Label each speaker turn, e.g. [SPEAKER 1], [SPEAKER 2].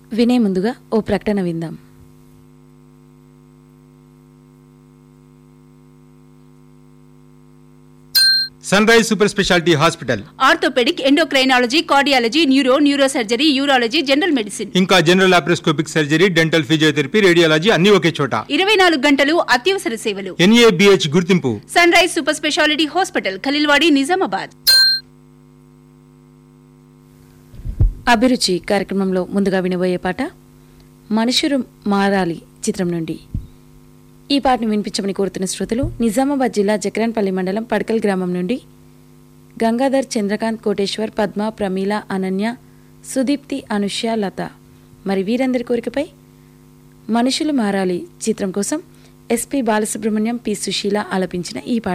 [SPEAKER 1] వినే ముందుగా ఓ ప్రకటన విందాం
[SPEAKER 2] sunrise super speciality hospital
[SPEAKER 3] orthopaedic endocrinology cardiology neuro neuro surgery urology general medicine
[SPEAKER 2] ఇంకా general laparoscopic surgery dental physiotherapy radiology అన్ని ఒకే చోట
[SPEAKER 3] ఇరవై నాలుగు గంటలు అత్యవసర సేవలు
[SPEAKER 2] ఎన్ఏబిహెచ్ గుర్తింపు
[SPEAKER 3] sunrise super speciality hospital Khaleelwadi Nizamabad
[SPEAKER 1] అభిరుచి కార్యక్రమంలో ముందుగా వినబోయే పాట మనుషులు మారాలి చిత్రం నుండి ఈ పాటను వినిపించమని కోరుతున్న శ్రోతలు నిజామాబాద్ జిల్లా జక్రాన్పల్లి మండలం పడకల్ గ్రామం నుండి గంగాధర్ చంద్రకాంత్ కోటేశ్వర్ పద్మ ప్రమీల అనన్య సుదీప్తి అనుష్య లత మరి వీరందరి కోరికపై మనుషులు మారాలి చిత్రం కోసం ఎస్పి బాలసుబ్రహ్మణ్యం పి సుశీల ఆలపించిన ఈ పాట